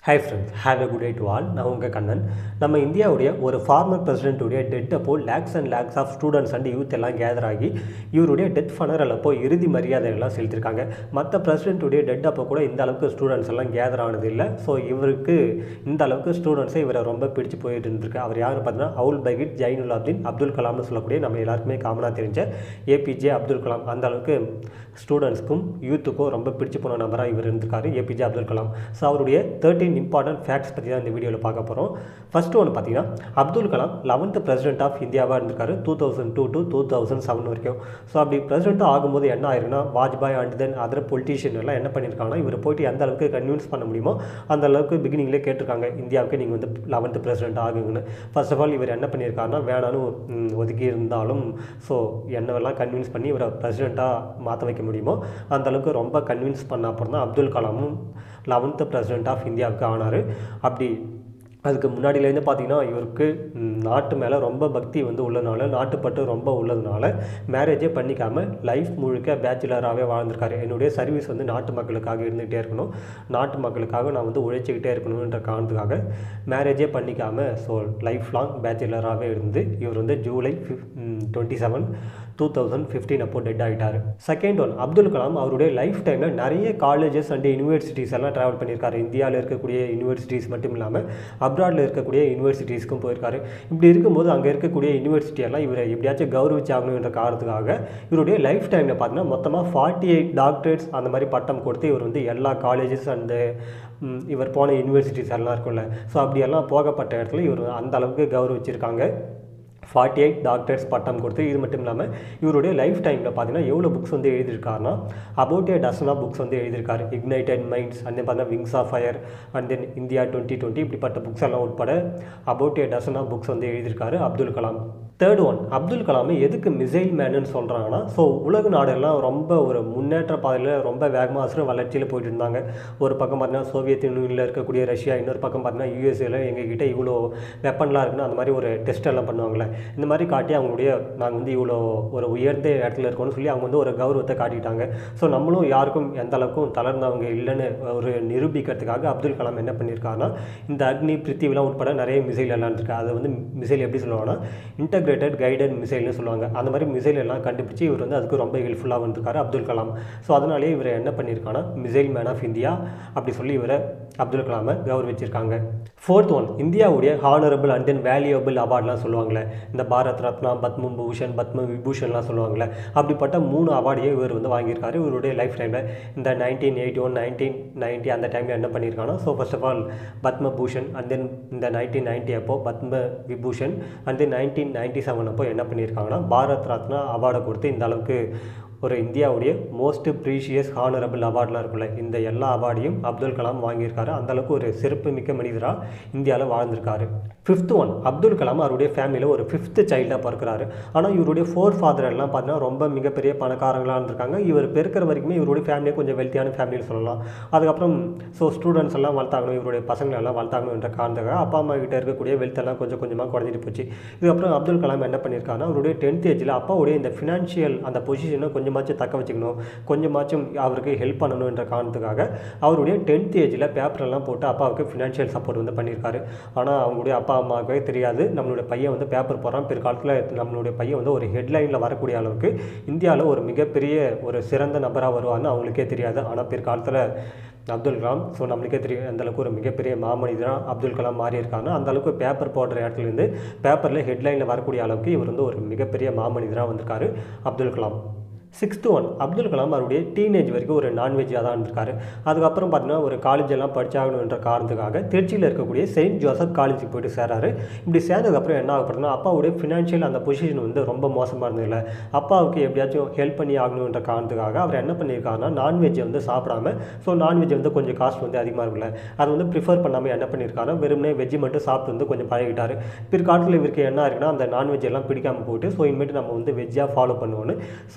hi friends have a good day to all நான் உங்கள் கண்ணன் நம்ம இந்தியாவுடைய ஒரு ஃபார்மர் பிரசிடென்ட்டுடைய டெத் அப்போ lakhs and lakhs of students and youth எல்லாம் கேதர் ஆகி இவருடைய டெத் ஃபனரல் அப்போ இறுதி மரியாதை எல்லாம் செலுத்திருக்காங்க மற்ற பிரசிடென்ட்டுடைய டெத் அப்போ கூட இந்த அளவுக்கு ஸ்டூடெண்ட்ஸ் எல்லாம் கேதர் ஆனது இல்லை ஸோ இவருக்கு இந்த அளவுக்கு ஸ்டூடெண்ட்ஸை இவரை ரொம்ப பிடிச்சு போயிட்டு இருந்திருக்கு அவர் யார் பார்த்தீங்கன்னா அவுல் பகிட் ஜைனுல்லாப்தீன் அப்துல் கலாம்னு சொல்லக்கூடிய நம்ம எல்லாருக்குமே காமனாக தெரிஞ்ச ஏபிஜே அப்துல் கலாம் அந்த அளவுக்கு ஸ்டூடெண்ட்ஸ்க்கும் யூத்துக்கும் ரொம்ப பிடிச்சு போன நபராக இவர் இருந்திருக்காரு ஏபிஜே அப்துல் கலாம் ஸோ அவருடைய தேர்ட்டீன் இம்பார்ட்டன்ட் ஃபேக்ட்ஸ் பற்றி தான் இந்த வீடியோவில் பார்க்க போகிறோம் ஃபஸ்ட்டு ஒன்று பார்த்தீங்கன்னா Abdul Kalam eleventh president of இந்தியாவாக இருந்திருக்காரு two thousand two to two thousand seven வரைக்கும் ஸோ அப்படி பிரசிடென்ட்டாக ஆகும்போது என்ன ஆயிருக்குன்னா Vajpayee and then other politician எல்லாம் என்ன பண்ணியிருக்காங்கன்னா இவர் போயிட்டு எந்த அளவுக்கு கன்வின்ஸ் பண்ண முடியுமோ அந்த அளவுக்கு பிகினிங்லேயே கேட்டிருக்காங்க இந்தியாவுக்கு நீங்கள் வந்து லெவன்த்து பிரசிடென்ட் ஆகுங்கன்னு ஃபர்ஸ்ட் ஆஃப் ஆல் இவர் என்ன பண்ணியிருக்காருன்னா வேணான்னு ம், ஒதுக்கி இருந்தாலும் ஸோ என்னவெல்லாம் கன்வின்ஸ் பண்ணி இவரை பிரசிடெண்ட்டாக மாற்ற வைக்க முடியுமோ அந்த அளவுக்கு ரொம்ப கன்வின்ஸ் பண்ண அப்புறம் தான் அப்துல் கலாமும் லெவன்த்து பிரசிடென்ட் ஆஃப் இந்தியாவுக்கு ஆனார் அப்படி அதுக்கு முன்னாடியிலேருந்து பார்த்தீங்கன்னா இவருக்கு ம், நாட்டு மேலே ரொம்ப பக்தி வந்து உள்ளதுனால நாட்டுப்பட்டு ரொம்ப உள்ளதுனால மேரேஜே பண்ணிக்காமல் லைஃப் முழுக்க பேச்சுலராகவே வாழ்ந்திருக்காரு என்னுடைய சர்வீஸ் வந்து நாட்டு மக்களுக்காக இருந்துகிட்டே இருக்கணும் நாட்டு மக்களுக்காக நான் வந்து உழைச்சிக்கிட்டே இருக்கணுன்ற காரணத்துக்காக மேரேஜே பண்ணிக்காமல் ஸோ லைஃப் லாங் பேச்சுலராகவே இருந்து இவர் வந்து July twenty seven two thousand fifteen அப்போ டெட் ஆகிட்டார் செகண்ட் ஒன் அப்துல் கலாம் அவருடைய லைஃப் டைமில் நிறைய காலேஜஸ் அண்ட் யூனிவர்சிட்டிஸ் எல்லாம் ட்ராவல் பண்ணியிருக்காரு இந்தியாவில் இருக்கக்கூடிய யூனிவர்சிட்டிஸ் மட்டும் இல்லாமல் அப்ராடில் இருக்கக்கூடிய யூனிவர்சிட்டிஸ்க்கும் போயிருக்காரு இப்படி இருக்கும்போது அங்கே இருக்கக்கூடிய யூனிவர்சிட்டி எல்லாம் இவரை எப்படியாச்சும் கௌரவிச்சாகணுன்ற காரணத்துக்காக இவருடைய லைஃப் டைமில் பார்த்தீங்கன்னா மொத்தமாக ஃபார்ட்டி எயிட் டாக்டரேட்ஸ் அந்த மாதிரி பட்டம் கொடுத்து இவர் வந்து எல்லா காலேஜஸ் அண்டு இவர் போன யூனிவர்சிட்டிஸ் எல்லாம் இருக்கும்ல ஸோ அப்படியெல்லாம் போகப்பட்ட இடத்துல இவர் அந்த அளவுக்கு கௌரவிச்சிருக்காங்க ஃபார்ட்டி எயிட் டாக்டர்ஸ் பட்டம் கொடுத்து இது மட்டும் இல்லாமல் இவருடைய லைஃப் டைமில் பார்த்தீங்கன்னா எவ்வளோ புக்ஸ் வந்து எழுதியிருக்காருன்னா about a dozen of books வந்து எழுதியிருக்காரு இக்னைட்டட் மைண்ட்ஸ் அண்ட் தென் பார்த்தீங்கன்னா wings of fire and then India twenty twenty இப்படிப்பட்ட புக்ஸ் எல்லாம் உட்பட about a dozen of books வந்து எழுதியிருக்காரு அப்துல் கலாம் தேர்ட் ஒன் அப்துல் கலாமை எதுக்கு மிசைல் மேனுன்னு சொல்கிறாங்கன்னா ஸோ உலக நாடெல்லாம் ரொம்ப ஒரு முன்னேற்ற பாதையில் ரொம்ப வேகமாக அசுர வளர்ச்சியில் போயிட்டு இருந்தாங்க ஒரு பக்கம் பார்த்தீங்கன்னா சோவியத் யூனியனில் இருக்கக்கூடிய ரஷ்யா இன்னொரு பக்கம் பார்த்தீங்கன்னா யூஎஸ்ஏல எங்ககிட்ட இவ்வளோ வெப்பன்லாம் இருக்குன்னு அந்த மாதிரி ஒரு டெஸ்ட் எல்லாம் பண்ணுவாங்களே இந்த மாதிரி காட்டி அவங்களுடைய நாங்கள் வந்து இவ்வளோ ஒரு உயர்ந்த இடத்துல இருக்கோம்னு சொல்லி அவங்க வந்து ஒரு கௌரவத்தை காட்டிட்டாங்க ஸோ நம்மளும் யாருக்கும் எந்த அளவுக்கும் தளர்ந்தவங்க இல்லைன்னு ஒரு நிரூபிக்கிறதுக்காக அப்துல் கலாம் என்ன பண்ணியிருக்காருன்னா இந்த அக்னி பிருத்திவிலாம் உட்பட நிறைய மிசைல் எல்லாம் இருக்கு அதை வந்து மிசைல் எப்படி சொல்லுவாங்கன்னா இன்டகிரேட்டட் கைடட் மிசைல்னு சொல்லுவாங்க அந்த மாதிரி மிசைல் எல்லாம் கண்டுபிடிச்சு இவர் வந்து அதுக்கு ரொம்ப ஹெல்ப்ஃபுல்லாக வந்திருக்காரு அப்துல் கலாம் ஸோ அதனாலேயே இவர் என்ன பண்ணியிருக்காங்கன்னா மிசைல் மேன் ஆஃப் இந்தியா அப்படி சொல்லி இவரை அப்துல் கலாமை கௌரவிச்சிருக்காங்க ஃபோர்த் ஒன் இந்தியாவுடைய ஹானரபிள் அண்ட் தென் வேல்யூபிள் அவார்ட்லாம் சொல்லுவாங்களே இந்த பாரத் ரத்னா பத்ம பூஷன் பத்ம விபூஷன்லாம் சொல்லுவாங்களே அப்படிப்பட்ட மூணு அவார்டையும் இவர் வந்து வாங்கியிருக்காரு இவருடைய லைஃப் டைமில் இந்த nineteen eighty one nineteen ninety அந்த டைமில் என்ன பண்ணியிருக்காங்கன்னா so first of all Padma Bhushan and then இந்த நைன்டீன் நைன்ட்டி அப்போ Padma Vibhushan and then nineteen ninety seven அப்போ என்ன பண்ணியிருக்காங்கன்னா பாரத் ரத்னா அவார்டை கொடுத்து இந்த அளவுக்கு ஒரு இந்தியாவுடைய மோஸ்ட் ப்ரீஷியஸ் ஹானரபிள் அவார்ட்லாம் இருக்குல்ல இந்த எல்லா அவார்டையும் அப்துல் கலாம் வாங்கியிருக்காரு அந்த அளவுக்கு ஒரு சிறப்பு மிக்க மனிதராக இந்தியாவில் வாழ்ந்திருக்காரு ஃபிஃப்த் ஒன் அப்துல் கலாம் அவருடைய ஃபேமிலியில் ஒரு ஃபிஃப்த்து சைல்டாக பிறக்கிறாரு ஆனால் இவருடைய ஃபோர் ஃபாதர் எல்லாம் பார்த்தீங்கன்னா ரொம்ப மிகப்பெரிய பணக்காரங்களாக இருந்திருக்காங்க இவர் பிறக்கிற வரைக்குமே இவருடைய ஃபேமிலியே கொஞ்சம் வெல்த்தியான ஃபேமிலின்னு சொல்லலாம் அதுக்கப்புறம் ஸோ ஸ்டூடெண்ட்ஸ் எல்லாம் வளர்த்தாங்கணும் இவருடைய பசங்களை எல்லாம் வளர்த்தாங்கன்ற காரணத்துக்காக அப்பா அம்மா கிட்ட இருக்கக்கூடிய வெல்த் எல்லாம் கொஞ்சம் கொஞ்சமாக குறைஞ்சிட்டு போச்சு இதுக்கப்புறம் அப்துல் கலாம் என்ன பண்ணியிருக்காருன்னா அவருடைய டென்த் ஏஜில் அப்பாவுடைய இந்த ஃபினான்ஷியல் அந்த பொசிஷனை கொஞ்சமாச்சும் தக்க வச்சுக்கணும் கொஞ்சமாச்சும் அவருக்கு ஹெல்ப் பண்ணணுன்ற காரணத்துக்காக அவருடைய டென்த் ஏஜில் பேப்பரெல்லாம் போட்டு அப்பாவுக்கு ஃபினான்ஷியல் சப்போர்ட் வந்து பண்ணியிருக்காரு ஆனால் அவங்களுடைய அப்பா அம்மாவுக்கே தெரியாது நம்மளுடைய பையன் வந்து பேப்பர் போடுறான் பிற்காலத்தில் நம்மளுடைய பையன் வந்து ஒரு ஹெட்லைனில் வரக்கூடிய அளவுக்கு இந்தியாவில் ஒரு மிகப்பெரிய ஒரு சிறந்த நபராக வருவான்னு அவங்களுக்கே தெரியாது ஆனால் பிற்காலத்தில் அப்துல் கலாம் ஸோ நம்மளுக்கே தெரியும் அந்த அளவுக்கு ஒரு மிகப்பெரிய மாமனிதராக அப்துல் கலாம் மாறி இருக்காங்க அந்த அளவுக்கு பேப்பர் போடுற இடத்துலேருந்து பேப்பரில் ஹெட்லைனில் வரக்கூடிய அளவுக்கு இவர் வந்து ஒரு மிகப்பெரிய மாமனிதராக வந்திருக்காரு அப்துல் கலாம் சிக்ஸ்த்து ஒன் அப்துல் கலாம் அவருடைய டீனேஜ் வரைக்கும் ஒரு நான்வெஜ்ஜாக தான் இருந்திருக்காரு அதுக்கப்புறம் பார்த்தீங்கன்னா ஒரு காலேஜ் எல்லாம் படிச்சாகணுன்ற காரணத்துக்காக திருச்சியில் இருக்கக்கூடிய செயின்ட் ஜோசப் காலேஜுக்கு போயிட்டு சேராரு இப்படி சேர்ந்ததுக்கப்புறம் என்ன ஆகப்படுதுன்னா அப்பாவுடைய ஃபினான்ஷியல் அந்த பொசிஷன் வந்து ரொம்ப மோசமாக இருந்ததில்ல அப்பாவுக்கு எப்படியாச்சும் ஹெல்ப் பண்ணி ஆகணுன்ற காரணத்துக்காக அவர் என்ன பண்ணியிருக்காருன்னா நான்வெஜ்ஜை வந்து சாப்பிடாம ஸோ நான்வெஜ் வந்து கொஞ்சம் காஸ்ட் வந்து அதிகமாக இருக்குல்ல அதை வந்து ப்ரிஃபர் பண்ணாமல் என்ன பண்ணியிருக்காருன்னா வெறுமனே வெஜ்ஜு மட்டும் சாப்பிட்டு வந்து கொஞ்சம் பழகிட்டாரு பிற்காலத்தில் இவருக்கு என்ன இருக்குன்னா அந்த நான்வெஜ் எல்லாம் பிடிக்காமல் போட்டு ஸோ இனிமேட்டு நம்ம வந்து வெஜ்ஜாக ஃபாலோ பண்ணுவோன்னு ஸோ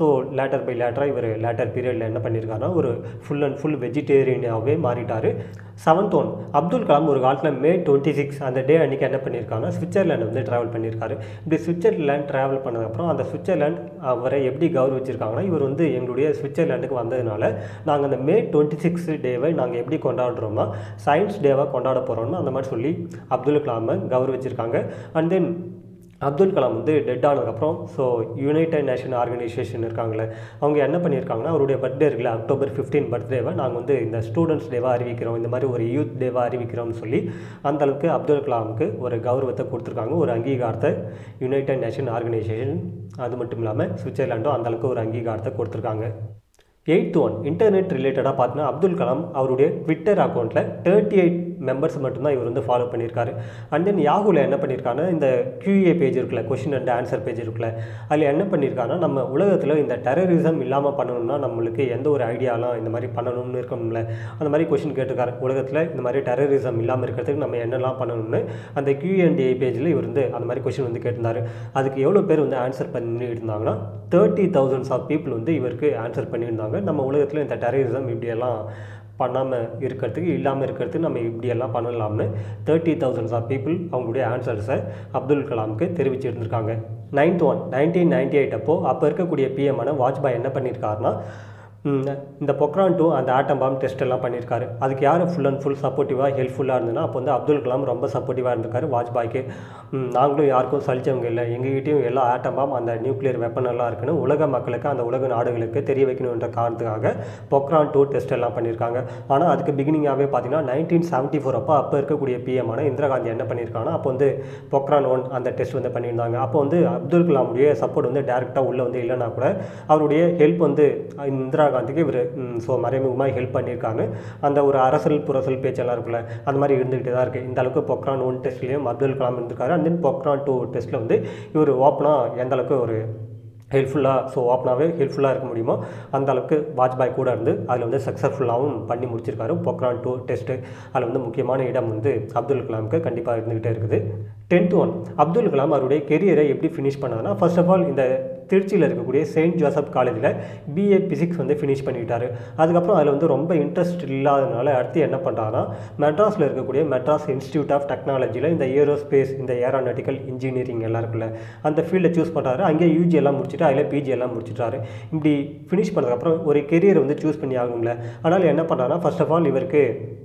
லேட்டர் பை லேட்டராக இவர் லேட்டர் பீரியடில் என்ன பண்ணியிருக்காருன்னா ஒரு ஃபுல் அண்ட் ஃபுல் வெஜிடேரியனாகவே மாறிட்டார் செவன்த் ஒன் அப்துல் கலாம் ஒரு காலத்தில் மே டுவெண்ட்டி சிக்ஸ் அந்த டே அன்றைக்கி என்ன பண்ணியிருக்காங்கன்னா சுவிட்சர்லாந்து வந்து ட்ராவல் பண்ணியிருக்காரு இப்படி சுவிட்சர்லாந்து ட்ராவல் பண்ணதுக்கப்புறம் அந்த சுவிட்சர்லாந்து அவரை எப்படி கௌரவிச்சிருக்காங்கன்னா இவர் வந்து எங்களுடைய சுவிட்சர்லாண்டுக்கு வந்ததுனால நாங்கள் அந்த மே டுவெண்ட்டி சிக்ஸ் டேவை நாங்கள் எப்படி கொண்டாடுறோம்னா சயின்ஸ் டேவாக கொண்டாட போகிறோம்னு அந்த மாதிரி சொல்லி அப்துல் கலாமை கௌரவிச்சிருக்காங்க அண்ட் தென் அப்துல் கலாம் வந்து டெட் ஆனதுக்கப்புறம் ஸோ யுனைடெட் நேஷன் ஆர்கனைசேஷன் இருக்காங்களே அவங்க என்ன பண்ணியிருக்காங்கன்னா அவருடைய பர்த்டே இருக்குல்ல அக்டோபர் ஃபிஃப்டீன் பர்த்டேவை நாங்கள் வந்து இந்த ஸ்டூடெண்ட்ஸ் டேவாக அறிவிக்கிறோம் இந்த மாதிரி ஒரு யூத் டேவாக அறிவிக்கிறோம்னு சொல்லி அந்த அளவுக்கு அப்துல் கலாமுக்கு ஒரு கௌரவத்தை கொடுத்துருக்காங்க ஒரு அங்கீகாரத்தை யுனைடெட் நேஷன் ஆர்கனைசேஷன் அது மட்டும் இல்லாமல் சுவிட்சர்லாண்டும் அந்த அளவுக்கு ஒரு அங்கீகாரத்தை கொடுத்துருக்காங்க எயித் ஒன் இன்டர்நெட் ரிலேட்டடாக பார்த்தீங்கன்னா அப்துல் கலாம் அவருடைய ட்விட்டர் அக்கௌண்ட்டில் தேர்ட்டி எயிட் மெம்பர்ஸ் மட்டும்தான் இவர் வந்து ஃபாலோ பண்ணியிருக்காரு அண்ட் தென் யாகுல என்ன பண்ணியிருக்காங்கன்னா இந்த QA பேஜ் இருக்குல்ல கொஷின் அண்ட் ஆன்சர் பேஜ் இருக்குல்ல அதில் என்ன பண்ணியிருக்காங்கன்னா நம்ம உலகத்தில் இந்த டெரரிசம் இல்லாமல் பண்ணணும்னா நம்மளுக்கு எந்த ஒரு ஐடியாலாம் இந்த மாதிரி பண்ணணும்னு இருக்கணும்ல அந்த மாதிரி கொஷின் கேட்டிருக்காரு உலகத்தில் இந்த மாதிரி டெரரிசம் இல்லாமல் இருக்கிறதுக்கு நம்ம என்னெல்லாம் பண்ணணும்னு அந்த QA பேஜில் இவர் வந்து அந்த மாதிரி கொஷின் வந்து கேட்டிருந்தாரு அதுக்கு எவ்வளோ பேர் வந்து ஆன்சர் பண்ணி இருந்தாங்கன்னா தேர்ட்டி தௌசண்ட்ஸ் ஆஃப் பீப்புள் வந்து இவருக்கு ஆன்சர் பண்ணியிருந்தாங்க நம்ம உலகத்தில் இந்த டெரரிசம் இப்படியெல்லாம் பண்ணாமல் இருக்கிறதுக்கு இல்லாமல் இருக்கிறதுக்கு நம்ம இப்படியெல்லாம் பண்ணலாம்னு தேர்ட்டி தௌசண்ட்ஸ் ஆஃப் பீப்புள் அவங்களுடைய ஆன்சர்ஸை அப்துல் கலாமுக்கு தெரிவிச்சிருந்திருக்காங்க ninth one nineteen ninety eight அப்போ அப்போ இருக்கக்கூடிய பிஎம்மான வாஜ்பாய் என்ன பண்ணியிருக்காருன்னா ம், இந்த பொக்ரான் டூ அந்த ஆட்டம் பாம் டெஸ்ட் எல்லாம் பண்ணியிருக்காரு அதுக்கு யார் ஃபுல் அண்ட் ஃபுல் சப்போர்ட்டிவாக ஹெல்ப்ஃபுல்லாக இருந்ததுன்னா அப்போ வந்து அப்துல் கலாம் ரொம்ப சப்போர்ட்டிவாக இருந்திருக்காரு வாஜ்பாய்க்கு ம், நாங்களும் யாருக்கும் சலிச்சவங்க இல்லை எங்ககிட்டயும் எல்லா ஆட்டம் பாம் அந்த நியூக்ளியர் வெப்பன் எல்லாம் இருக்குன்னு உலக மக்களுக்கு அந்த உலக நாடுகளுக்கு தெரிய வைக்கணுன்ற காரணத்துக்காக பொக்ரான் டூ டெஸ்ட் எல்லாம் பண்ணியிருக்காங்க ஆனால் அதுக்கு பிகினிங்காகவே பார்த்தீங்கன்னா நைன்டீன் செவன்ட்டி ஃபோர் அப்போ அப்போ இருக்கக்கூடிய பிஎம்மான இந்திரா காந்தி என்ன பண்ணியிருக்காங்கன்னா அப்போ வந்து பொக்ரான் ஒன் அந்த டெஸ்ட் வந்து பண்ணியிருந்தாங்க அப்போ வந்து அப்துல் கலாமுடைய சப்போர்ட் வந்து டேரெக்டாக உள்ளே வந்து இல்லைன்னா கூட அவருடைய ஹெல்ப் வந்து இந்திரா காந்திக்கு இவர் ஸோ மறைமுகமாக ஹெல்ப் பண்ணியிருக்காங்க அந்த ஒரு அரசல் புரசல் பேச்செல்லாம் இருக்குல்ல அந்த மாதிரி இருந்துகிட்டே தான் இருக்குது இந்த அளவுக்கு பொக்ரான் ஒன் டெஸ்ட்லேயும் அப்துல் கலாம் இருந்திருக்காரு அண்ட் தென் பொக்ரான் டூ டெஸ்ட்டில் வந்து இவர் ஓப்பனாக எந்த அளவுக்கு ஒரு ஹெல்ப்ஃபுல்லாக ஸோ ஓப்பனாகவே ஹெல்ப்ஃபுல்லாக இருக்க முடியுமோ அந்த அளவுக்கு வாஜ்பாய் கூட இருந்து அதில் வந்து சக்ஸஸ்ஃபுல்லாகவும் பண்ணி முடிச்சிருக்காரு பொக்ரான் டூ டெஸ்ட்டு அதில் வந்து முக்கியமான இடம் வந்து அப்துல் கலாமுக்கு கண்டிப்பாக இருந்துகிட்டே இருக்குது டென்த் ஒன் அப்துல் கலாம் அவருடைய கெரியரை எப்படி ஃபினிஷ் பண்ணாருன்னா ஃபர்ஸ்ட் ஆஃப் ஆல் இந்த திருச்சியில் இருக்கக்கூடிய செயின்ட் ஜோசப் காலேஜில் பிஏ பிசிக்ஸ் வந்து ஃபினிஷ் பண்ணிட்டாரு அதுக்கப்புறம் அதில் வந்து ரொம்ப இன்ட்ரெஸ்ட் இல்லாதனால அடுத்து என்ன பண்ணுறாருன்னா மெட்ராஸில் இருக்கக்கூடிய மெட்ராஸ் இன்ஸ்டியூட் ஆஃப் டெக்னாலஜியில் இந்த ஏரோஸ்பேஸ் இந்த ஏரோநாட்டிக்கல் இன்ஜினியரிங் எல்லாம் இருக்குல்ல அந்த ஃபீல்டை சூஸ் பண்ணுறாரு அங்கே யூஜி எல்லாம் முடிச்சுட்டு அதில் பிஜி எல்லாம் முடிச்சிட்டாரு இப்படி ஃபினிஷ் பண்ணதுக்கப்புறம் ஒரு கெரியர் வந்து சூஸ் பண்ணி ஆகணும்ல அதனால் என்ன பண்ணுறாருன்னா ஃபர்ஸ்ட் ஆஃப் ஆல் இவருக்கு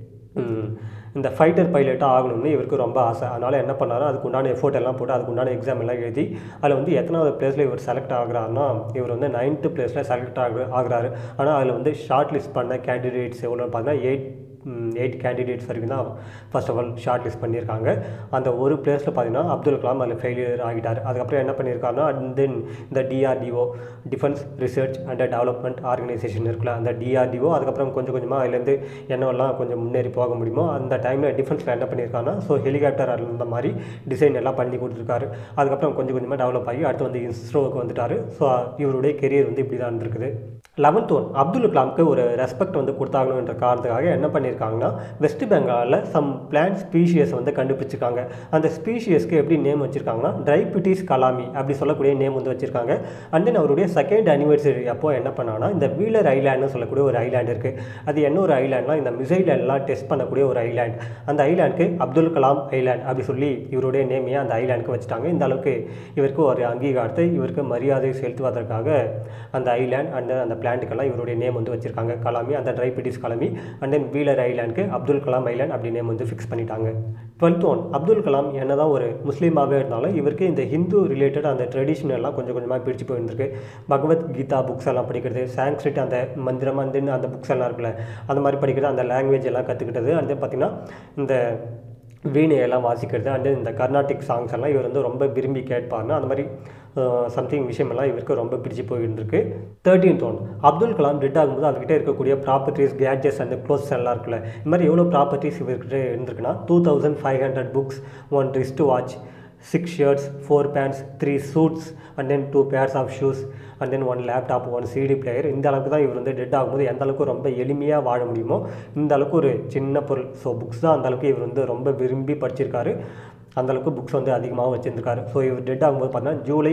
ம், இந்த ஃபைட்டர் பைலட்டாக ஆகணும்னு இவருக்கு ரொம்ப ஆசை அதனால் என்ன பண்ணாரு அதுக்கு உண்டான எஃபோர்ட் எல்லாம் போட்டு அதுக்கு உண்டான எக்ஸாம் எல்லாம் எழுதி அதில் வந்து எத்தனாவது பிளேஸில் இவர் செலக்ட் ஆகுறாருன்னா இவர் வந்து நைன்த்து பிளேஸில் செலக்ட் ஆகு ஆகுறாரு ஆனால் அதில் வந்து ஷார்ட் லிஸ்ட் பண்ண கேண்டிடேட்ஸ் எவ்வளோன்னு பார்த்தீங்கன்னா எயிட் எயிட் கேண்டிடேட்ஸ் வரைக்கும் தான் first of all short list பண்ணியிருக்காங்க அந்த ஒரு பிளேஸில் பார்த்தீங்கன்னா அப்துல் கலாம் அதில் ஃபெயிலியர் ஆகிட்டார் அதுக்கப்புறம் என்ன பண்ணியிருக்காருன்னா அண்ட் தென் இந்த DRDO defence research and development organisation இருக்குல்ல அந்த டிஆர்டிஓ அதுக்கப்புறம் கொஞ்சம் கொஞ்சமாக அதுலேருந்து என்னவெல்லாம் கொஞ்சம் முன்னேறி போக முடியுமோ அந்த டைமில் டிஃபென்ஸில் என்ன பண்ணியிருக்காருன்னா ஸோ ஹெலிகாப்டர் அந்த மாதிரி டிசைன் எல்லாம் பண்ணி கொடுத்துருக்காரு அதுக்கப்புறம் கொஞ்சம் கொஞ்சமாக டெவலப் ஆகி அடுத்து வந்து இஸ்ரோவுக்கு வந்துட்டார் ஸோ இவருடைய கெரியர் வந்து இப்படி தான் இருந்திருக்குது லெவன்த் ஒன் அப்துல் கலாமுக்கு ஒரு ரெஸ்பெக்ட் வந்து கொடுத்தாங்கன்ற காரணத்துக்காக என்ன பண்ணியிருக்காங்கன்னா வெஸ்ட் பெங்காலில் சம் பிளான்ட் ஸ்பீஷியஸ் வந்து கண்டுபிடிச்சிருக்காங்க அந்த ஸ்பீஷியஸ்க்கு எப்படி நேம் வச்சுருக்காங்கன்னா ட்ரைபிட்டிஸ் கலாமி அப்படி சொல்லக்கூடிய நேம் வந்து வச்சுருக்காங்க அண்ட் தென் அவருடைய செகண்ட் அனிவர்சரி அப்போ என்ன பண்ணாங்கன்னா இந்த வீலர் ஐலாண்டுன்னு சொல்லக்கூடிய ஒரு ஐலாண்ட் இருக்குது அது என்ன ஒரு ஐலாண்ட்னா இந்த மிசைல் எல்லாம் டெஸ்ட் பண்ணக்கூடிய ஒரு ஐலாண்ட் அந்த ஐலாண்டுக்கு அப்துல் கலாம் ஐலாண்ட் அப்படி சொல்லி இவருடைய நேமையை அந்த ஐலாண்டுக்கு வச்சுட்டாங்க இந்த அளவுக்கு இவருக்கு ஒரு அங்கீகாரத்தை இவருக்கு மரியாதை செலுத்துவதற்காக அந்த ஐலாண்ட் அண்ட் அந்த பிளான்ட்டுக்கெல்லாம் இவருடைய நேம் வந்து வச்சிருக்காங்க கலாமி அந்த ட்ரைபிட்டிஸ் கலாமி அண்ட் தென் வீலர் ஐலாண்டுக்கு அப்துல் கலாம் ஐலாண்ட் அப்படி நேம் வந்து ஃபிக்ஸ் பண்ணிட்டாங்க டுவெல்த் ஒன் அப்துல் கலாம் என்னதான் ஒரு முஸ்லீமாகவே இருந்தாலும் இவருக்கு இந்த ஹிந்து ரிலேட்டட் அந்த ட்ரெடிஷன் எல்லாம் கொஞ்சம் கொஞ்சமாக பிடிச்சு போயிருந்திருக்கு பகவத் கீதா புக்ஸ் எல்லாம் படிக்கிறது சான்ஸ்கிரிட் அந்த மந்திரம் அந்த அந்த புக்ஸ் எல்லாம் இருக்குல்ல அந்த மாதிரி படிக்கிறது அந்த லாங்குவேஜ் எல்லாம் கற்றுக்கிட்டது அண்ட் பார்த்திங்கன்னா இந்த வீணையெல்லாம் வாசிக்கிறது அண்ட் இந்த கர்நாடிக் சாங்ஸ் எல்லாம் இவர் வந்து ரொம்ப விரும்பி கேட்பார்னு அந்த மாதிரி சம்திங் விஷயமெல்லாம் இவருக்கு ரொம்ப பிடிச்சி போயிருந்திருக்கு thirteenth one Abdul Kalam dead ஆகும்போது அவர்கிட்ட இருக்கக்கூடிய ப்ராப்பர்ட்டிஸ் கேட்ஜெட்ஸ் அண்ட் க்ளோத்ஸ் எல்லாம் இருக்குல்ல இந்த மாதிரி எவ்வளோ ப்ராப்பர்ட்டிஸ் இவர்கிட்ட இருந்திருக்குன்னா two thousand five hundred books one wrist watch six shirts four pants three suits and then two pairs of shoes and then one laptop one CD player இந்த அளவுக்கு தான் இவர் வந்து டெட் ஆகும்போது எந்த அளவுக்கு ரொம்ப எளிமையாக வாழ முடியுமோ இந்த அளவுக்கு ஒரு சின்ன பொருள் ஸோ புக்ஸ் தான் அந்த அளவுக்கு இவர் வந்து ரொம்ப விரும்பி படிச்சிருக்காரு அந்த அளவுக்கு புக்ஸ் வந்து அதிகமாக வச்சுருந்துருக்காரு ஸோ இவர் டெட் ஆகும்போது பார்த்தீங்கன்னா July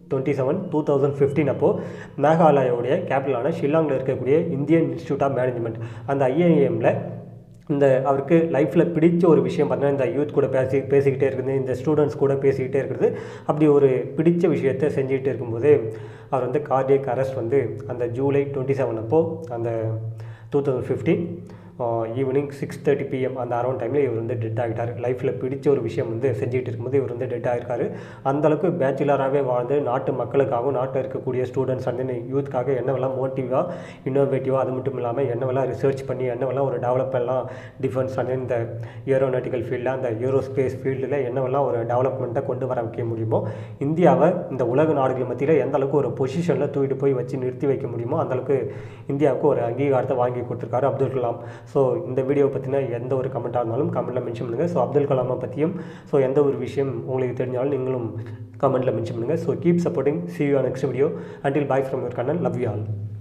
twenty seven two thousand fifteen அப்போது மேகாலயாவுடைய கேபிட்டலான ஷில்லாங்கில் இருக்கக்கூடிய இந்தியன் இன்ஸ்டியூட் ஆஃப் மேனேஜ்மெண்ட் அந்த ஐஐஎம்மில் இந்த அவருக்கு லைஃப்பில் பிடிச்ச ஒரு விஷயம் பார்த்தீங்கன்னா இந்த யூத் கூட பேசி பேசிக்கிட்டே இருக்குது இந்த ஸ்டூடெண்ட்ஸ் கூட பேசிக்கிட்டே இருக்கிறது அப்படி ஒரு பிடிச்ச விஷயத்தை செஞ்சுக்கிட்டு இருக்கும்போது அவர் வந்து கார்டியக் அரெஸ்ட் வந்து அந்த ஜூலை டுவெண்ட்டி செவன் அப்போது அந்த two thousand fifteen evening six thirty PM அந்த அரௌண்ட் டைமில் இவர் வந்து டெட் ஆகிட்டார் லைஃப்பில் பிடிச்ச ஒரு விஷயம் வந்து செஞ்சுட்டு இருக்கும்போது இவர் வந்து டெட் ஆகிருக்காரு அந்தளவுக்கு பேச்சுலராகவே வாழ்ந்து நாட்டு மக்களுக்காகவும் நாட்டில் இருக்கக்கூடிய ஸ்டூடெண்ட்ஸ் வந்து யூத்துக்காக என்னவெல்லாம் மோட்டிவாக இன்னோவேட்டிவாக அது மட்டும் இல்லாமல் என்னவெல்லாம் ரிசர்ச் பண்ணி என்னவெல்லாம் ஒரு டெவலப்மெண்ட்லாம் டிஃபென்ஸ் வந்து இந்த ஏரோநாட்டிக்கல் ஃபீல்டில் அந்த ஏரோஸ்பேஸ் ஃபீல்டில் என்னவெல்லாம் ஒரு டெவலப்மெண்ட்டை கொண்டு வர வைக்க முடியுமோ இந்தியாவை இந்த உலக நாடுகள் மத்தியில் எந்த அளவுக்கு ஒரு பொசிஷனில் தூக்கிட்டு போய் வச்சு நிறுத்தி வைக்க முடியுமோ அந்தளவுக்கு இந்தியாவுக்கு ஒரு அங்கீகாரத்தை வாங்கி கொடுத்துருக்காரு அப்துல் கலாம் ஸோ இந்த வீடியோ பற்றின எந்த ஒரு கமெண்ட்டாக இருந்தாலும் கமெண்ட்டில் மென்ஷன் பண்ணுங்கள் ஸோ அப்துல் கலாமை பற்றியும் ஸோ எந்த ஒரு விஷயம் உங்களுக்கு தெரிஞ்சாலும் நீங்களும் கமெண்ட்டில் மென்ஷன் பண்ணுங்கள் so keep supporting see you next video until bye from your Kannan love you all